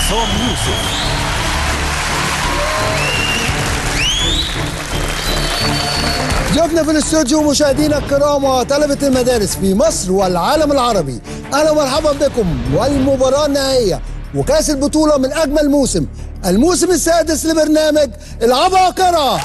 عصام يوسف ضيوفنا في الاستوديو مشاهدينا الكرام وطلبة المدارس في مصر والعالم العربي أهلا ومرحبا بكم والمباراة النهائية وكأس البطولة من أجمل موسم الموسم السادس لبرنامج العباقرة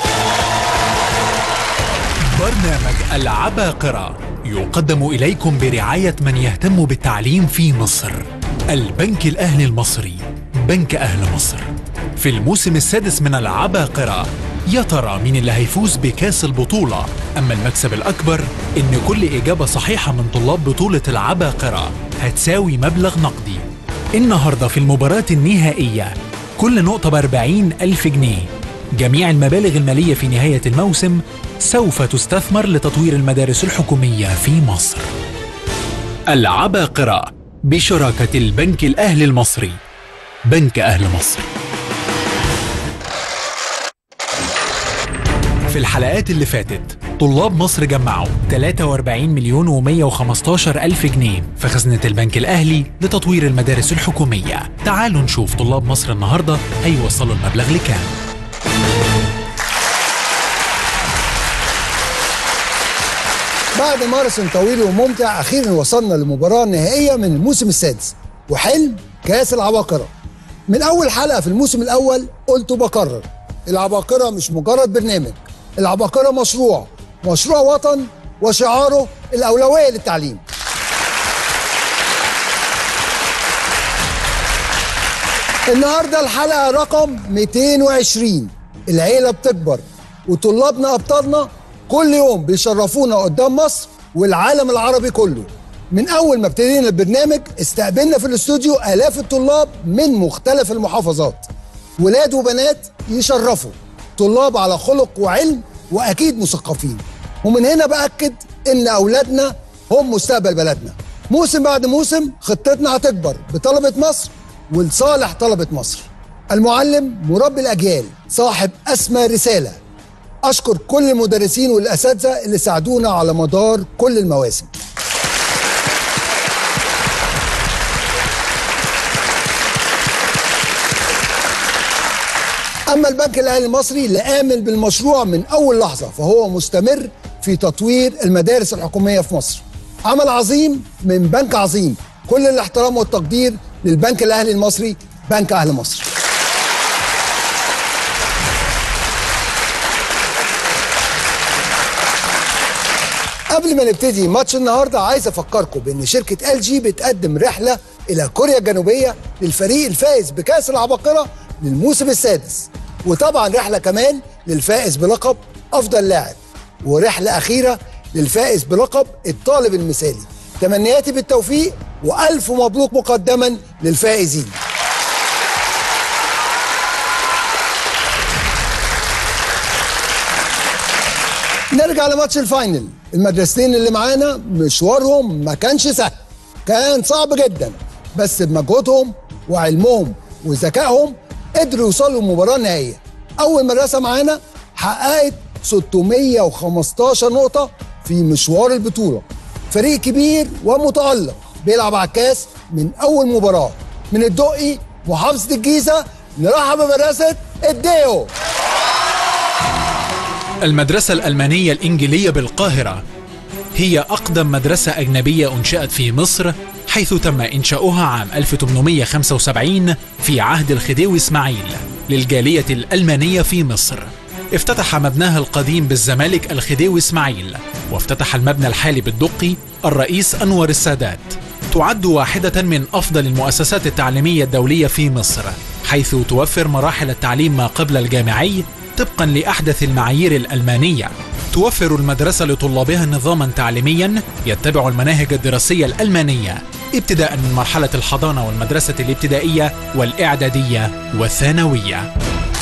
برنامج العباقرة يقدم إليكم برعاية من يهتم بالتعليم في مصر البنك الأهلي المصري بنك أهل مصر في الموسم السادس من العباقرة يا ترى مين اللي هيفوز بكاس البطولة أما المكسب الأكبر إن كل إجابة صحيحة من طلاب بطولة العباقرة هتساوي مبلغ نقدي النهاردة في المباراة النهائية كل نقطة بأربعين ألف جنيه جميع المبالغ المالية في نهاية الموسم سوف تستثمر لتطوير المدارس الحكومية في مصر العباقرة بشراكة البنك الأهلي المصري بنك أهل مصر في الحلقات اللي فاتت طلاب مصر جمعوا 43 مليون و115 ألف جنيه في خزنة البنك الأهلي لتطوير المدارس الحكومية تعالوا نشوف طلاب مصر النهاردة هيوصلوا المبلغ لكام بعد ماراثون طويل وممتع أخيرا وصلنا للمباراة النهائية من الموسم السادس وحلم كأس العباقرة من أول حلقة في الموسم الأول قلت بكرر العباقرة مش مجرد برنامج العباقرة مشروع مشروع وطن وشعاره الأولوية للتعليم النهارده الحلقة رقم 220 العيلة بتكبر وطلابنا أبطالنا كل يوم بيشرفونا قدام مصر والعالم العربي كله من أول ما ابتدينا البرنامج استقبلنا في الاستوديو آلاف الطلاب من مختلف المحافظات ولاد وبنات يشرفوا طلاب على خلق وعلم واكيد مثقفين ومن هنا باكد ان اولادنا هم مستقبل بلدنا موسم بعد موسم خطتنا هتكبر بطلبه مصر ولصالح طلبه مصر المعلم مربي الاجيال صاحب اسمى رساله اشكر كل المدرسين والاساتذه اللي ساعدونا على مدار كل المواسم أما البنك الأهلي المصري لآمن بالمشروع من أول لحظة فهو مستمر في تطوير المدارس الحكومية في مصر عمل عظيم من بنك عظيم كل الاحترام والتقدير للبنك الأهلي المصري بنك أهل مصر قبل ما نبتدي ماتش النهارده عايز افكركم بان شركه ال جي بتقدم رحله الى كوريا الجنوبيه للفريق الفائز بكاس العباقره للموسم السادس وطبعا رحله كمان للفائز بلقب افضل لاعب ورحله اخيره للفائز بلقب الطالب المثالي تمنياتي بالتوفيق والف مبروك مقدما للفائزين نرجع لماتش الفاينل المدرستين اللي معانا مشوارهم ما كانش سهل كان صعب جدا بس بمجهودهم وعلمهم وذكائهم قدروا يوصلوا المباراة النهائية أول مدرسة معانا حققت 615 نقطة في مشوار البطولة فريق كبير ومتألق بيلعب على الكاس من أول مباراة من الدقي محافظة الجيزة نرحب بمدرسة الديو المدرسة الألمانية الإنجيلية بالقاهرة هي أقدم مدرسة أجنبية أنشأت في مصر حيث تم إنشاؤها عام 1875 في عهد الخديوي إسماعيل للجالية الألمانية في مصر افتتح مبناها القديم بالزمالك الخديوي إسماعيل وافتتح المبنى الحالي بالدقي الرئيس أنور السادات تعد واحدة من أفضل المؤسسات التعليمية الدولية في مصر حيث توفر مراحل التعليم ما قبل الجامعي طبقا لأحدث المعايير الألمانية توفر المدرسة لطلابها نظاما تعليميا يتبع المناهج الدراسية الألمانية ابتداء من مرحلة الحضانة والمدرسة الابتدائية والإعدادية والثانوية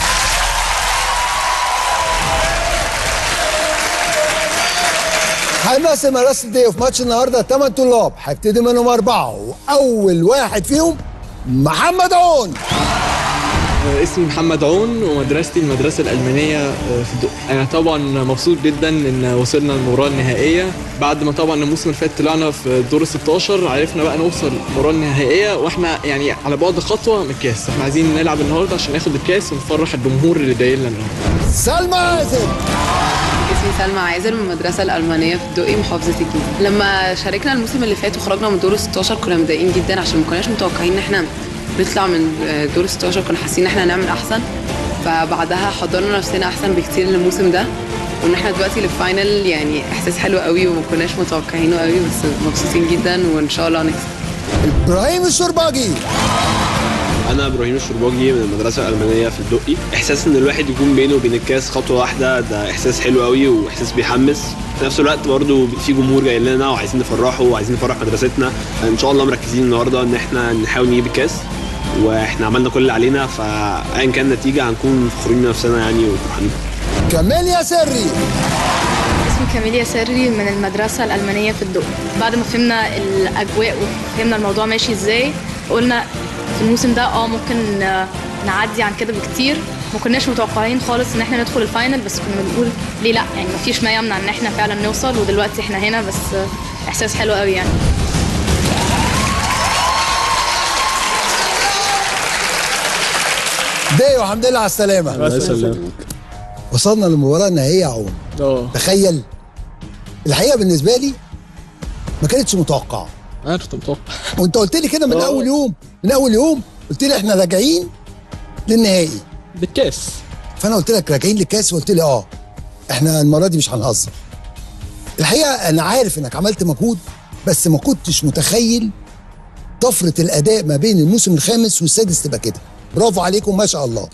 هيمثل مدرسة الديو في ماتش النهارده 8 طلاب هيبتدي منهم أربعة وأول واحد فيهم محمد عون اسمي محمد عون ومدرستي المدرسة الألمانية في الدق أنا طبعا مبسوط جدا إن وصلنا للمباراة النهائية بعد ما طبعا الموسم اللي فات طلعنا في دور ال 16 عرفنا بقى نوصل المباراة النهائية وإحنا يعني على بعد خطوة من الكاس إحنا عايزين نلعب النهاردة عشان ناخد الكاس ونفرح الجمهور اللي جاي لنا النهاردة سلمى عازم اسمي سلمى عازر من المدرسة الألمانية في الدقي محافظة الجيزة لما شاركنا الموسم اللي فات وخرجنا من دور ال 16 كنا متضايقين جدا عشان ما كناش متوقعين ان احنا نطلع من دور ال 16 كنا حاسين ان احنا هنعمل احسن فبعدها حضرنا نفسنا احسن بكتير للموسم ده وان احنا دلوقتي للفاينل يعني احساس حلو قوي وما كناش متوقعينه قوي بس مبسوطين جدا وان شاء الله نكسب ابراهيم الشرباجي انا ابراهيم الشرباجي من المدرسه الالمانيه في الدقي احساس ان الواحد يكون بينه وبين الكاس خطوه واحده ده احساس حلو قوي واحساس بيحمس في نفس الوقت برضه في جمهور جاي لنا وعايزين نفرحه وعايزين نفرح مدرستنا ان شاء الله مركزين النهارده ان احنا نحاول نجيب الكاس واحنا عملنا كل اللي علينا فايا كان النتيجه هنكون فخورين بنفسنا يعني وفرحانين كاميليا سري اسمي كاميليا سري من المدرسة الألمانية في الدقي بعد ما فهمنا الأجواء وفهمنا الموضوع ماشي ازاي قلنا في الموسم ده اه ممكن آه، نعدي عن كده بكتير ما كناش متوقعين خالص ان احنا ندخل الفاينل بس كنا بنقول ليه لا يعني مفيش ما يمنع ان احنا فعلا نوصل ودلوقتي احنا هنا بس آه، احساس حلو قوي يعني دايو الحمد لله على السلامة الله يسلمك وصلنا للمباراة النهائية يا عون اه تخيل الحقيقة بالنسبة لي ما كانتش متوقعة أنا كنت متوقع وانت قلت لي كده من آه. اول يوم من اول يوم قلت لي احنا راجعين للنهائي بالكاس فانا قلت لك راجعين للكاس وقلت لي اه احنا المره دي مش هنهزر الحقيقه انا عارف انك عملت مجهود بس ما كنتش متخيل طفره الاداء ما بين الموسم الخامس والسادس تبقى كده برافو عليكم ما شاء الله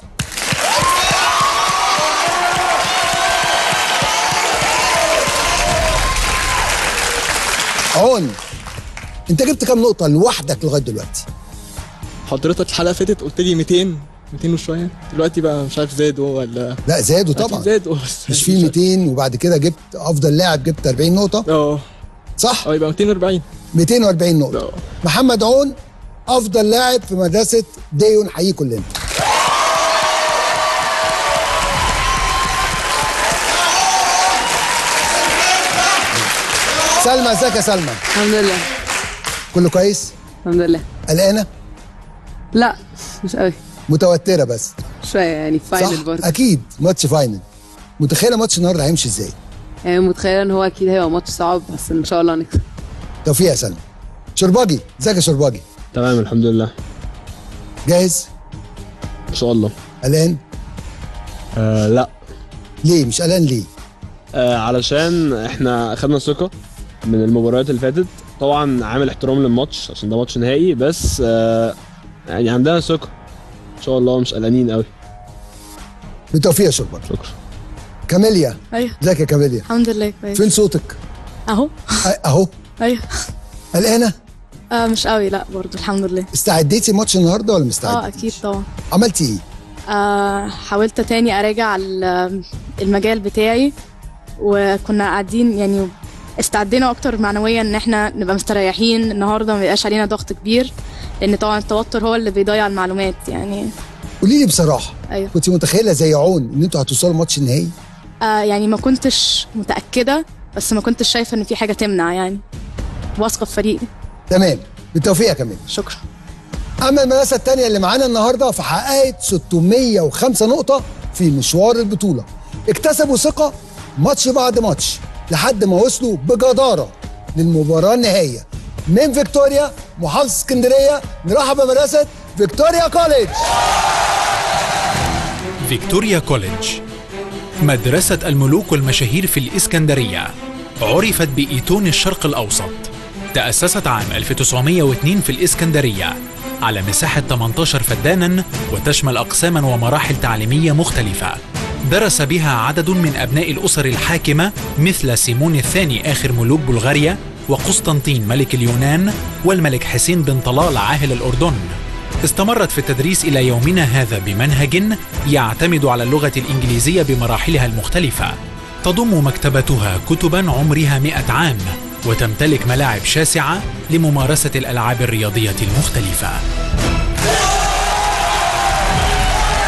عون انت جبت كام نقطه لوحدك لغايه دلوقتي حضرتك الحلقة اللي فاتت قلت لي 200 200 وشوية دلوقتي بقى مش عارف زادوا ولا لا زادوا أكيد طبعا زادوا بس مش في 200 وبعد كده جبت افضل لاعب جبت 40 نقطه اه صح اه يبقى 240 240 نقطه اه محمد عون افضل لاعب في مدرسه ديون حييه كلنا سلمى ازيك يا سلمى الحمد لله كله كويس الحمد لله قلقانه لا مش قوي متوتره بس شوية يعني فاينل صح برضه اكيد ماتش فاينل متخيله ماتش النهارده هيمشي ازاي يعني متخيلة ان هو اكيد هيبقى ماتش صعب بس ان شاء الله نكسب توفيق يا سلمى شرباجي ازيك يا شرباجي تمام الحمد لله جاهز ان شاء الله قلقان آه لا ليه مش قلقان ليه آه علشان احنا اخدنا ثقه من المباريات اللي فاتت طبعا عامل احترام للماتش عشان ده ماتش نهائي بس آه يعني عندنا ثقه ان شاء الله مش قلقانين قوي بالتوفيق يا شرباجي شكرا كاميليا ايوه ازيك يا كاميليا الحمد لله كويس فين صوتك اهو أ- اهو ايوه قلقانه آه مش قوي لا برضو الحمد لله استعديتي ماتش النهارده ولا مستعد اه اكيد طبعا عملتي ايه آه حاولت تاني اراجع ال- المجال بتاعي وكنا قاعدين يعني استعدينا اكتر معنويا ان احنا نبقى مستريحين النهارده ما يبقاش علينا ضغط كبير لان طبعا التوتر هو اللي بيضيع المعلومات يعني قولي لي بصراحه ايوه كنت متخيله زي عون ان انتوا هتوصلوا ماتش النهائي آه يعني ما كنتش متاكده بس ما كنتش شايفه ان في حاجه تمنع يعني واثقه في فريقي تمام بالتوفيق يا كاميليا شكرا اما المدرسه الثانيه اللي معانا النهارده فحققت 605 نقطه في مشوار البطوله اكتسبوا ثقه ماتش بعد ماتش لحد ما وصلوا بجداره للمباراه النهائيه من فيكتوريا محافظه اسكندريه نرحب بمدرسه فيكتوريا كوليدج فيكتوريا كوليدج مدرسة الملوك والمشاهير في الإسكندرية عرفت بإيتون الشرق الأوسط تأسست عام 1902 في الإسكندرية على مساحة 18 فدانا وتشمل أقساما ومراحل تعليمية مختلفة درس بها عدد من أبناء الأسر الحاكمة مثل سيمون الثاني آخر ملوك بلغاريا وقسطنطين ملك اليونان والملك حسين بن طلال عاهل الأردن استمرت في التدريس إلى يومنا هذا بمنهج يعتمد على اللغة الإنجليزية بمراحلها المختلفة تضم مكتبتها كتبا عمرها مئة عام وتمتلك ملاعب شاسعة لممارسة الألعاب الرياضية المختلفة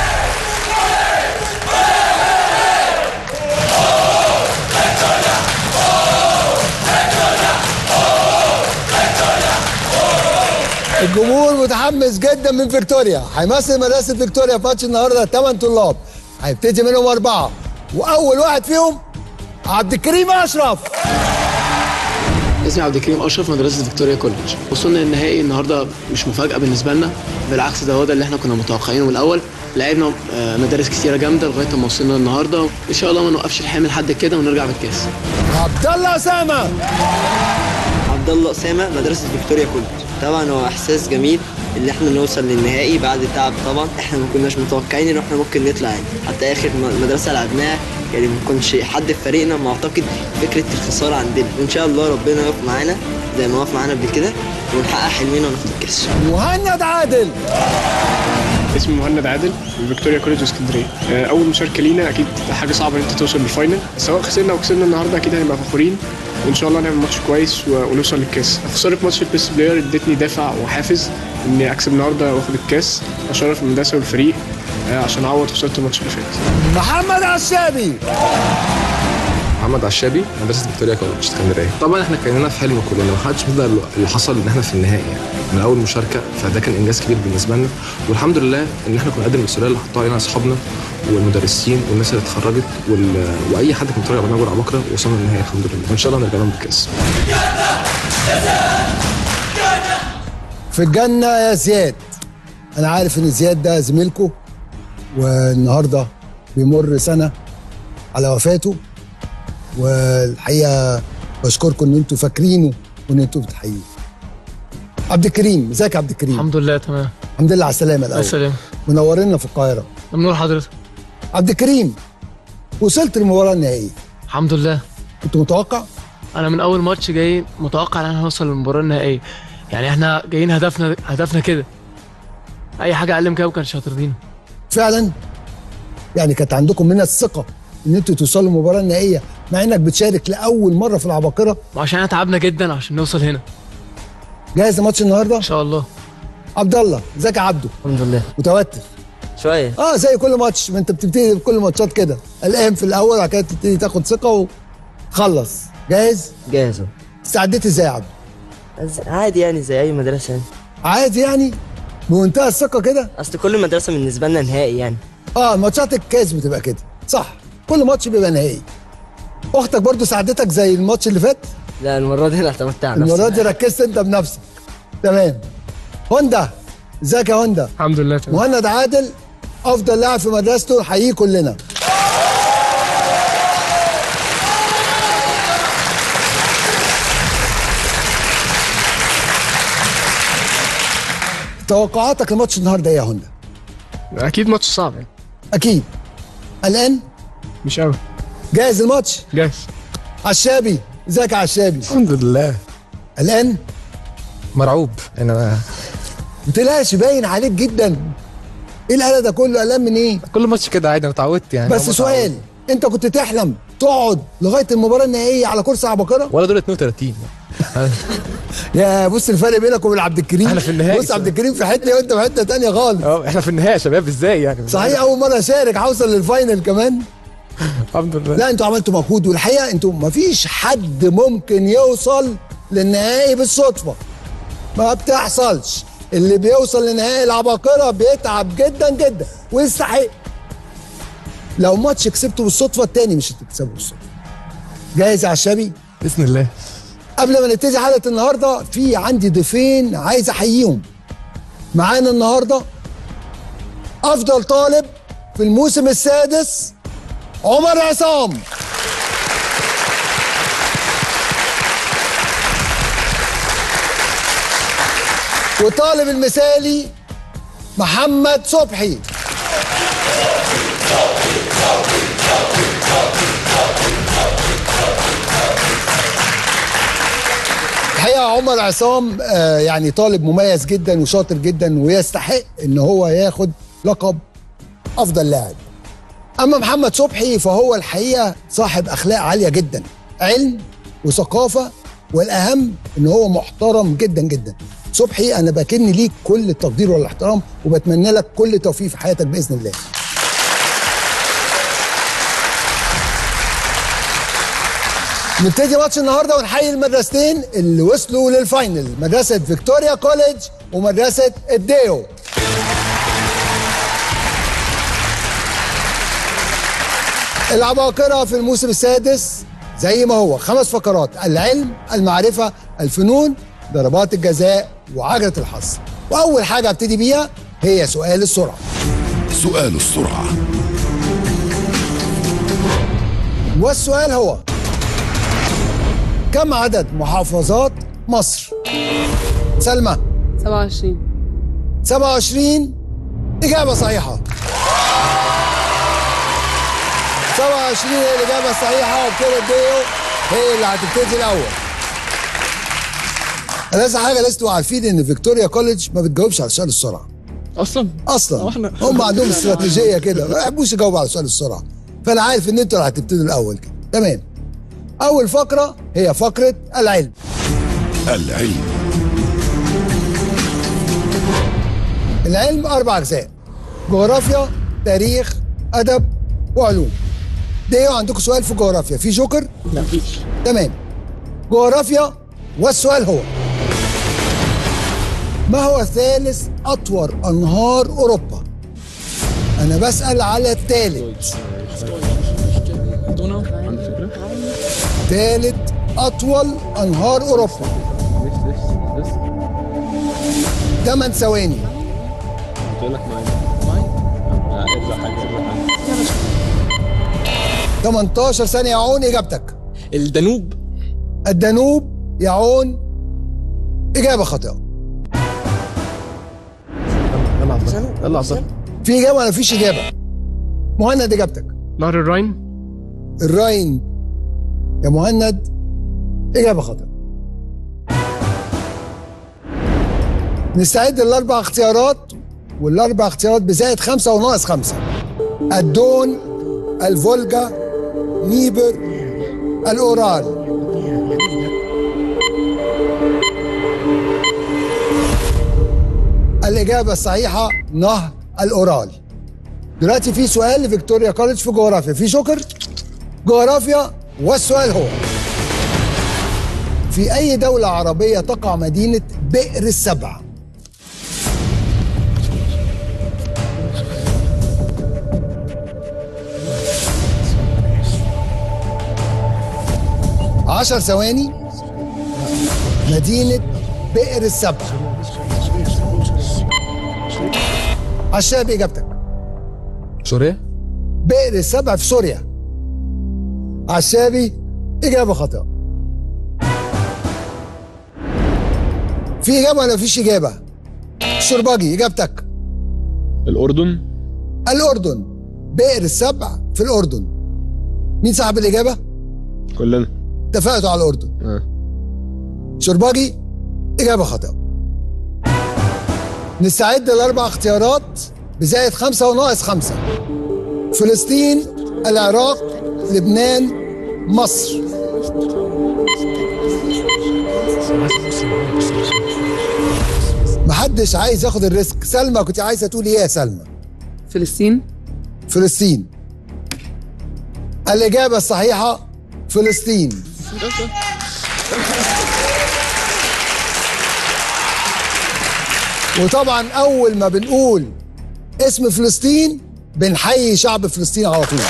الجمهور متحمس جدا من فيكتوريا هيمثل مدرسه فيكتوريا في ماتش النهارده 8 طلاب هيبتدي منهم اربعه واول واحد فيهم عبد الكريم اشرف اسمي عبد الكريم اشرف مدرسه فيكتوريا كولج وصلنا للنهائي النهارده مش مفاجاه بالنسبه لنا بالعكس ده هو ده اللي احنا كنا متوقعينه من الاول لعبنا آه، مدارس كتيره جامده لغايه ما وصلنا النهارده ان شاء الله ما نوقفش الحامل لحد كده ونرجع بالكاس عبد الله اسامه عبد الله اسامه مدرسه فيكتوريا كولج طبعا هو احساس جميل ان احنا نوصل للنهائي بعد تعب طبعا احنا ما كناش متوقعين ان احنا ممكن نطلع يعني حتى اخر م- مدرسه لعبناها يعني ما كنش حد في فريقنا معتقد فكره الخساره عندنا وان شاء الله ربنا يقف معانا زي ما وقف معانا قبل كده ونحقق حلمنا وناخد الكاس مهند عادل اسمي مهند عادل من فيكتوريا كوليدج اسكندريه آه، اول مشاركه لينا اكيد حاجه صعبه ان انت توصل للفاينل سواء خسرنا او كسبنا النهارده اكيد هنبقى فخورين وان شاء الله نعمل ماتش كويس و- ونوصل للكاس خساره ماتش البيست بلاير ادتني دافع وحافز اني اكسب النهارده واخد الكاس اشرف المدرسه والفريق آه، عشان اعوض خساره الماتش اللي فات محمد عشابي محمد عشابي مدرسه فيكتوريا كولج اسكندريه طبعا احنا كاننا في حلم كلنا ما حدش مصدق اللي حصل ان احنا في النهائي يعني من اول مشاركه فده كان انجاز كبير بالنسبه لنا والحمد لله ان احنا كنا قد المسؤوليه اللي حطوها علينا اصحابنا والمدرسين والناس اللي اتخرجت وال... واي حد كان بيتفرج على برنامج على بكره وصلنا للنهائي الحمد لله وان شاء الله نرجع لهم بالكاس في الجنة يا زياد أنا عارف إن زياد ده زميلكو والنهاردة بيمر سنة على وفاته والحقيقة بشكركم إن أنتوا فاكرينه وإن أنتوا بتحيوه عبد الكريم ازيك يا عبد الكريم الحمد لله تمام الحمد لله على السلامة الله الأول يسلمك منورنا في القاهرة ممنون حضرتك عبد الكريم وصلت للمباراة النهائية الحمد لله كنت متوقع انا من اول ماتش جاي متوقع ان احنا هنوصل للمباراه النهائيه يعني احنا جايين هدفنا هدفنا كده اي حاجه اقل من كده ما كانش هترضينا فعلا يعني كانت عندكم من الثقة إن أنتوا توصلوا للمباراة النهائية مع إنك بتشارك لأول مرة في العباقرة وعشان احنا تعبنا جدا عشان نوصل هنا جاهز لماتش النهارده؟ ان شاء الله عبد الله ازيك يا عبده؟ الحمد لله متوتر شويه اه زي كل ماتش ما انت بتبتدي بكل ماتشات كده قلقان في الاول بعد كده تبتدي تاخد ثقه وتخلص جاهز؟ جاهز أهو. استعديت ازاي يا عبده؟ بس عادي يعني زي اي مدرسه يعني عادي يعني بمنتهى الثقه كده اصل كل مدرسه بالنسبه لنا نهائي يعني اه ماتشات الكاس بتبقى كده صح كل ماتش بيبقى نهائي اختك برضو ساعدتك زي الماتش اللي فات لا المره دي انا اعتمدت على نفسي المره دي ركزت انت بنفسك تمام هوندا ازيك يا هوندا الحمد لله تمام مهند عادل افضل لاعب في مدرسته نحييه كلنا توقعاتك لماتش النهارده ايه يا هوندا؟ اكيد ماتش صعب يعني اكيد قلقان؟ مش قوي جاهز الماتش؟ جاهز عشابي ازيك يا عشابي؟ الحمد لله قلقان؟ مرعوب انا ما تقلقش باين عليك جدا ايه القلق ده كله قلقان من ايه؟ كل ماتش كده عادي انا اتعودت يعني بس سؤال انت كنت تحلم تقعد لغايه المباراه النهائيه على كرسي عباقره؟ ولا دول 32 يا بص الفرق بينك وبين عبد الكريم احنا في النهائي بص عبد الكريم في حته وانت في حته تانية خالص اه احنا في النهايه يا شباب ازاي يعني صحيح اول مره اشارك هوصل للفاينل كمان الحمد لله لا انتوا عملتوا مجهود والحقيقه انتوا مفيش حد ممكن يوصل للنهائي بالصدفه ما بتحصلش اللي بيوصل لنهائي العباقره بيتعب جدا جدا ويستحق لو ماتش كسبته بالصدفه التاني مش هتكسبه بالصدفه جاهز يا عشابي باذن الله قبل ما نبتدي حلقه النهارده في عندي ضيفين عايز احييهم معانا النهارده افضل طالب في الموسم السادس عمر عصام وطالب المثالي محمد صبحي الحقيقه عمر عصام آه، يعني طالب مميز جدا وشاطر جدا ويستحق ان هو ياخد لقب افضل لاعب اما محمد صبحي فهو الحقيقه صاحب اخلاق عاليه جدا علم وثقافه والاهم ان هو محترم جدا جدا صبحي انا بكن ليك كل التقدير والاحترام وبتمنى لك كل التوفيق في حياتك باذن الله نبتدي ماتش النهارده ونحيي المدرستين اللي وصلوا للفاينل مدرسه فيكتوريا كوليدج ومدرسه الديو العباقرة في الموسم السادس زي ما هو خمس فقرات العلم المعرفة الفنون ضربات الجزاء وعجلة الحظ وأول حاجة ابتدي بيها هي سؤال السرعة سؤال السرعة والسؤال هو كم عدد محافظات مصر؟ سلمى 27 27 إجابة صحيحة 27 هي الإجابة الصحيحة وبكده الديو هي اللي هتبتدي الأول. لازم حاجة لازم تبقوا عارفين إن فيكتوريا كوليدج ما بتجاوبش على سؤال السرعة. اصلا أصلا احنا هم عندهم استراتيجية كده ما يحبوش يجاوبوا على سؤال السرعة. فأنا عارف إن أنتوا اللي هتبتدوا الأول كده. تمام. أول فقرة هي فقرة العلم. العلم العلم أربع أجزاء. جغرافيا، تاريخ، أدب، وعلوم. ديو عندكم سؤال في جغرافيا، في جوكر؟ لا مفيش تمام جغرافيا والسؤال هو ما هو ثالث أطول أنهار أوروبا؟ أنا بسأل على الثالث دوناو عندك فكره ثالث أطول أنهار أوروبا 8 ثواني قلت لك معايا ارجع حاجه ارجع حاجه 18 ثانية يعون إجابتك الدانوب الدانوب يعون إجابة خاطئة يلا عبد الله يلا عبد الله في إجابة ولا فيش إجابة؟ مهند إجابتك نهر الراين الراين يا مهند إجابة خاطئة نستعد للأربع اختيارات والأربع اختيارات بزائد خمسة وناقص خمسة الدون الفولجا نيبر الأورال الإجابة الصحيحة نهر الأورال دلوقتي في سؤال لفيكتوريا كوليدج في جغرافيا في شكر جغرافيا والسؤال هو في أي دولة عربية تقع مدينة بئر السبع؟ عشر ثواني مدينة بئر السبع عشاب إجابتك سوريا بئر السبع في سوريا عشابي إجابة خاطئة في إجابة ولا مفيش إجابة؟ شرباجي إجابتك الاردن الأردن بئر السبع في الأردن مين صاحب الإجابة؟ كلنا اتفقتوا على الأردن آه. شرباجي إجابة خاطئة نستعد لأربع اختيارات بزائد خمسة وناقص خمسة فلسطين العراق لبنان مصر محدش عايز ياخد الريسك سلمى كنت عايزة تقولي ايه يا سلمى فلسطين فلسطين الإجابة الصحيحة فلسطين وطبعا أول ما بنقول اسم فلسطين بنحيي شعب فلسطين على طول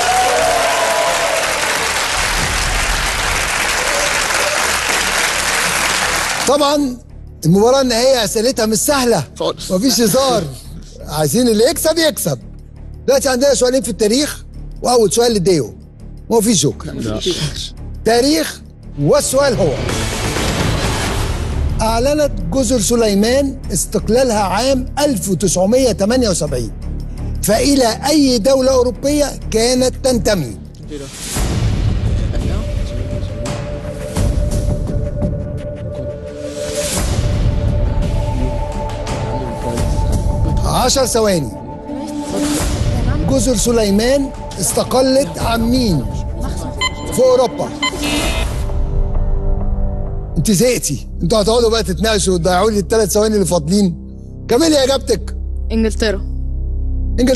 طبعا المباراة النهائية أسئلتها مش سهلة خالص. مفيش هزار عايزين اللي يكسب يكسب دلوقتي عندنا سؤالين في التاريخ وأول سؤال للديو ومفيش جوكر تاريخ والسؤال هو أعلنت جزر سليمان استقلالها عام 1978 فإلى أي دولة أوروبية كانت تنتمي؟ عشر ثواني جزر سليمان استقلت عن مين في اوروبا انت زهقتي انتوا هتقعدوا بقى تتناقشوا وتضيعوا لي الثلاث ثواني اللي فاضلين كاميليا اجابتك انجلترا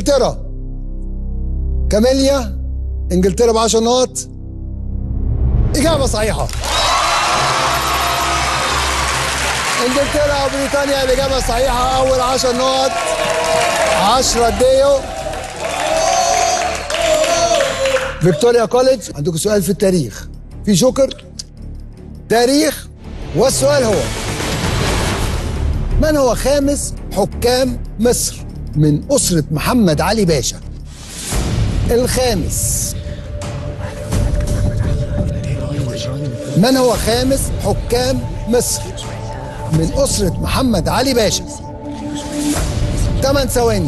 انجلترا كاميليا انجلترا ب 10 نقط إجابة صحيحة انجلترا وبريطانيا الإجابة صحيحة أول 10 نقط 10 ديو فيكتوريا كوليدج عندكم سؤال في التاريخ في جوكر تاريخ والسؤال هو من هو خامس حكام مصر من أسرة محمد علي باشا الخامس من هو خامس حكام مصر من أسرة محمد علي باشا 8 ثواني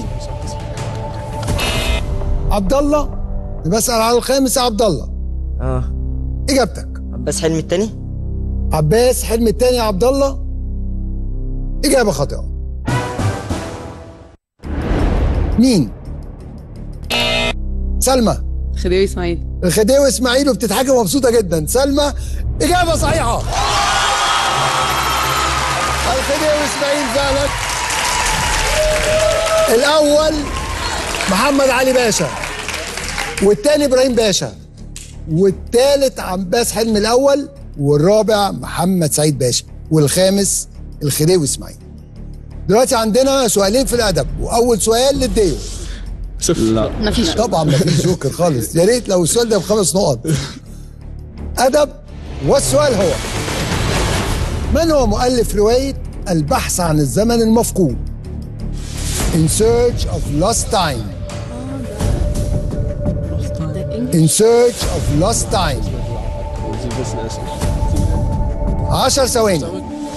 عبد الله بسأل على الخامس يا عبد الله اه إجابتك عباس حلمي التاني عباس حلمي التاني يا عبد الله إجابة خاطئة مين؟ سلمى خديوي اسماعيل الخديوي اسماعيل وبتضحكي مبسوطة جدا سلمى إجابة صحيحة الخديوي اسماعيل فعلا الأول محمد علي باشا والتاني إبراهيم باشا والتالت عباس حلمي الأول والرابع محمد سعيد باشا والخامس الخديوي اسماعيل دلوقتي عندنا سؤالين في الأدب وأول سؤال للديو صفر لا مفيش طبعا مفيش جوكر خالص يا ريت لو السؤال ده بخمس نقط ادب والسؤال هو من هو مؤلف روايه البحث عن الزمن المفقود In search of lost time In search of lost time 10 ثواني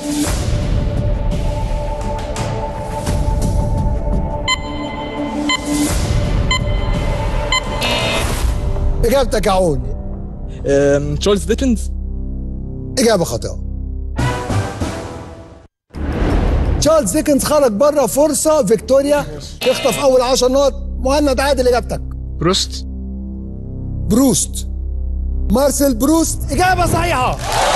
اجابتك يا عون تشارلز ديكنز إجابة خاطئة تشارلز ديكنز خرج بره فرصة فيكتوريا تخطف أول 10 نقط مهند عادل إجابتك بروست بروست مارسيل بروست إجابة صحيحة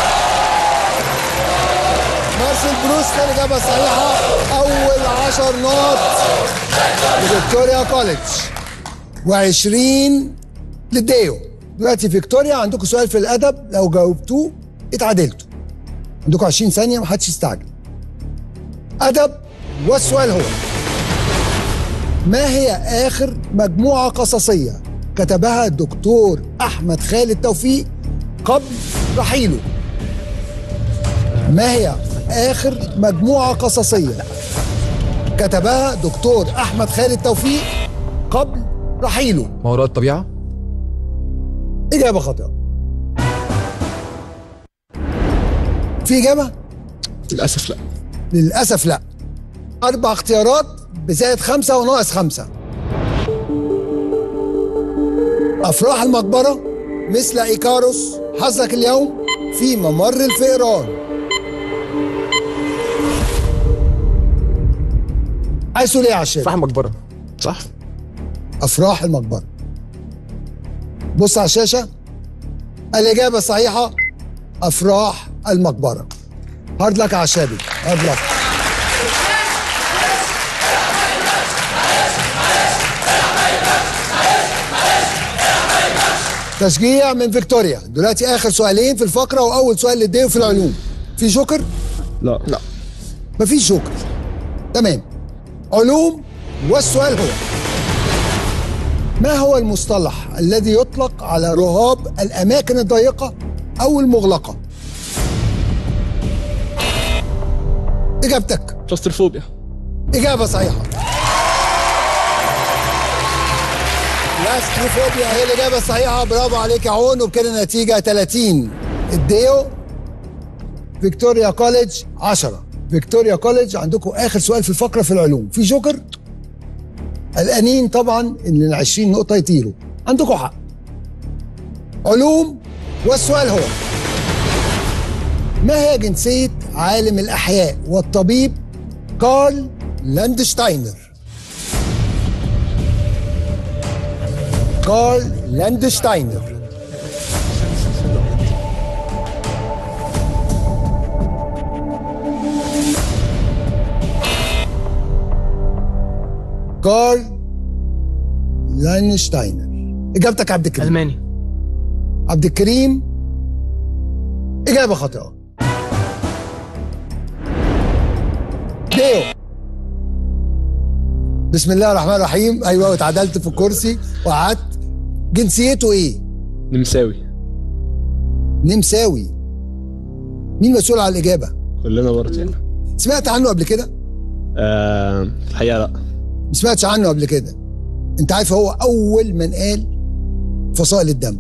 مارسيل بروست كان إجابة صحيحة أول 10 نقط لفيكتوريا كوليدج و20 للديو دلوقتي فيكتوريا عندكم سؤال في الأدب لو جاوبتوه اتعادلتوا عندكم 20 ثانية محدش يستعجل أدب والسؤال هو ما هي آخر مجموعة قصصية كتبها الدكتور أحمد خالد توفيق قبل رحيله ما هي آخر مجموعة قصصية كتبها دكتور أحمد خالد توفيق قبل رحيله ما وراء الطبيعه إجابة خاطئة في إجابة؟ للاسف لا للأسف لا أربع اختيارات بزائد خمسة وناقص خمسة أفراح المقبرة مثل إيكاروس حظك اليوم في ممر الفئران عايز تقول إيه يا عشان؟ فحم مقبره صح أفراح المقبرة بص على الشاشة الإجابة الصحيحة أفراح المقبرة هارد لك يا عشابي هارد لك تشجيع من فيكتوريا دلوقتي آخر سؤالين في الفقرة وأول سؤال للديو في العلوم في جوكر؟ لا لا مفيش جوكر تمام علوم والسؤال هو ما هو المصطلح الذي يطلق على رهاب الأماكن الضيقة أو المغلقة؟ إجابتك كلاستروفوبيا إجابة صحيحة لاستروفوبيا هي الإجابة الصحيحة برافو عليك يا عون وبكده النتيجة 30 الديو فيكتوريا كوليدج 10 فيكتوريا كوليدج عندكم آخر سؤال في الفقرة في العلوم في جوكر قلقانين طبعا ان ال 20 نقطة يطيروا عندكم حق علوم والسؤال هو ما هي جنسية عالم الأحياء والطبيب كارل لاندشتاينر كارل لاندشتاينر كارل لاينشتاينر اجابتك عبد الكريم الماني عبد الكريم إجابة خاطئة ديو بسم الله الرحمن الرحيم أيوه واتعدلت في الكرسي وقعدت جنسيته إيه؟ نمساوي نمساوي مين مسؤول على الإجابة؟ كلنا برضه سمعت عنه قبل كده؟ آه الحقيقه لا ما سمعتش عنه قبل كده انت عارف هو اول من قال فصائل الدم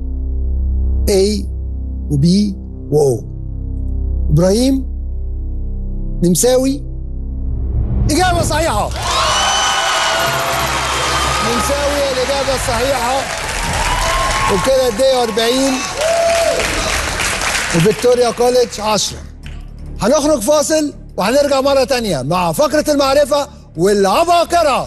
A و B و O ابراهيم نمساوي اجابه صحيحه نمساوي هي الاجابه الصحيحه وكده الدقيقه 40 وفيكتوريا كوليدج 10 هنخرج فاصل وهنرجع مره تانية مع فقره المعرفه والعباقره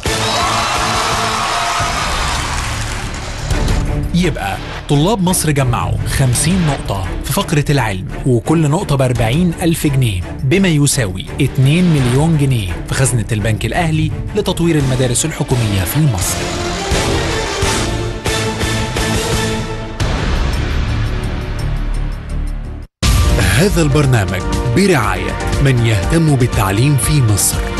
يبقى طلاب مصر جمعوا 50 نقطة في فقرة العلم وكل نقطة ب 40 ألف جنيه بما يساوي 2 مليون جنيه في خزنة البنك الأهلي لتطوير المدارس الحكومية في مصر هذا البرنامج برعاية من يهتم بالتعليم في مصر